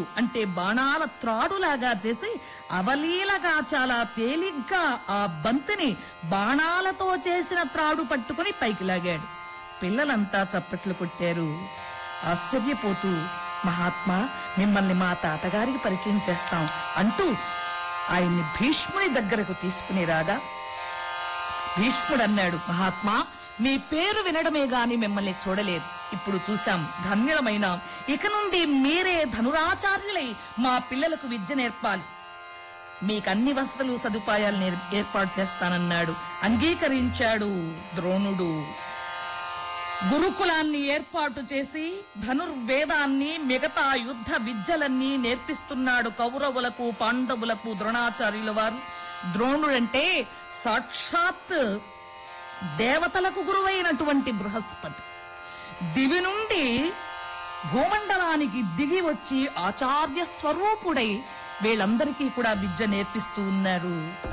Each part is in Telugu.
అంటే బాణాల త్రాడులాగా చేసి అవలీలగా చాలా తేలిగ్గా ఆ బంతిని బాణాలతో చేసిన త్రాడు పట్టుకుని పైకి లాగాడు పిల్లలంతా చప్పట్లు కొట్టారు ఆశ్చర్యపోతూ మహాత్మా మిమ్మల్ని మా తాతగారికి పరిచయం చేస్తాం అంటూ ఆయన్ని భీష్ముని దగ్గరకు తీసుకుని రాగా భీష్ముడు అన్నాడు మహాత్మా మీ పేరు వినడమే గాని మిమ్మల్ని చూడలేదు ఇప్పుడు చూశాం ధన్యులమైన ఇక నుండి మీరే ధనురాచార్యులై మా పిల్లలకు విద్య నేర్పాలి మీకన్ని వసతులు సదుపాయాలు నేర్- ఏర్పాటు చేస్తానన్నాడు అంగీకరించాడు ద్రోణుడు గురుకులాన్ని ఏర్పాటు చేసి ధనుర్వేదాన్ని మిగతా యుద్ధ విద్యలన్నీ నేర్పిస్తున్నాడు కౌరవులకు పాండవులకు ద్రోణాచార్యుల వారు ద్రోణుడంటే సాక్షాత్ దేవతలకు గురువైనటువంటి బృహస్పతి దివి నుండి భూమండలానికి దిగి వచ్చి ఆచార్య స్వరూపుడై వీళ్ళందరికీ కూడా విద్య నేర్పిస్తూ ఉన్నారు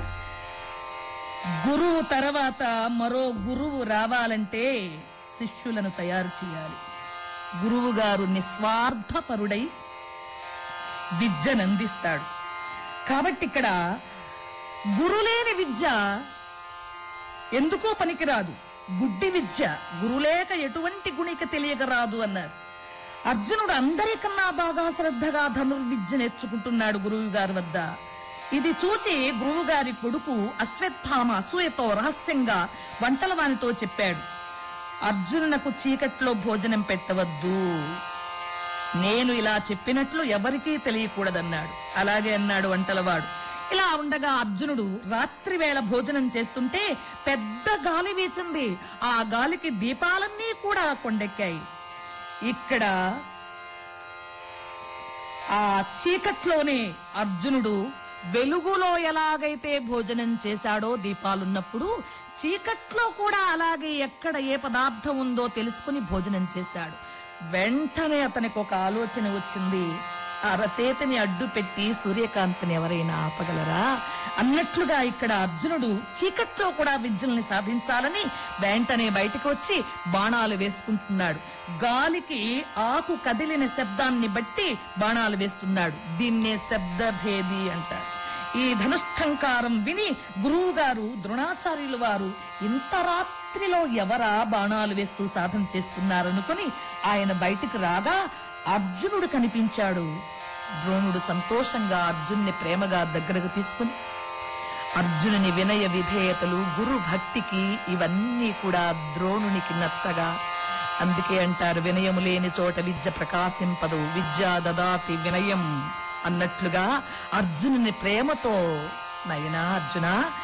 గురువు తర్వాత మరో గురువు రావాలంటే శిష్యులను తయారు చేయాలి గురువు గారు నిస్వార్థపరుడై విద్యనందిస్తాడు కాబట్టి ఇక్కడ గురులేని విద్య ఎందుకో పనికిరాదు గుడ్డి విద్య గురులేక ఎటువంటి గుణిక తెలియక రాదు అన్నారు అర్జునుడు అందరికన్నా బాగా శ్రద్ధగా ధనుర్విద్య నేర్చుకుంటున్నాడు గురువు గారి వద్ద ఇది చూచి గురువు గారి కొడుకు అశ్వత్థామ అసూయతో రహస్యంగా వంటల వానితో చెప్పాడు అర్జునునకు చీకట్లో భోజనం పెట్టవద్దు నేను ఇలా చెప్పినట్లు ఎవరికీ తెలియకూడదన్నాడు అలాగే అన్నాడు వంటలవాడు ఇలా ఉండగా అర్జునుడు రాత్రి వేళ భోజనం చేస్తుంటే పెద్ద గాలి వీచింది ఆ గాలికి దీపాలన్నీ కూడా కొండెక్కాయి ఇక్కడ ఆ చీకట్లోనే అర్జునుడు వెలుగులో ఎలాగైతే భోజనం చేశాడో దీపాలున్నప్పుడు చీకట్లో కూడా అలాగే ఎక్కడ ఏ పదార్థం ఉందో తెలుసుకుని భోజనం చేశాడు వెంటనే అతనికి ఒక ఆలోచన వచ్చింది అరచేతిని అడ్డు పెట్టి సూర్యకాంతిని ఎవరైనా ఆపగలరా అన్నట్లుగా ఇక్కడ అర్జునుడు చీకట్లో కూడా విద్యల్ని సాధించాలని వెంటనే బయటకు వచ్చి బాణాలు వేసుకుంటున్నాడు గాలికి ఆకు కదిలిన శబ్దాన్ని బట్టి బాణాలు వేస్తున్నాడు దీన్నే శబ్దభేది అంటారు ఈ ధనుష్టంకారం విని గురువు గారు ద్రోణాచార్యుల వారు ఇంత రాత్రిలో ఎవరా బాణాలు వేస్తూ సాధన చేస్తున్నారనుకుని ఆయన బయటికి రాగా అర్జునుడు కనిపించాడు ద్రోణుడు సంతోషంగా అర్జున్ని ప్రేమగా దగ్గరకు తీసుకుని అర్జునుని వినయ విధేయతలు గురు భక్తికి ఇవన్నీ కూడా ద్రోణునికి నచ్చగా అందుకే అంటారు వినయము లేని చోట విద్య ప్రకాశింపదు విద్యా దదాతి వినయం అన్నట్లుగా అర్జునుని ప్రేమతో నయనా అర్జున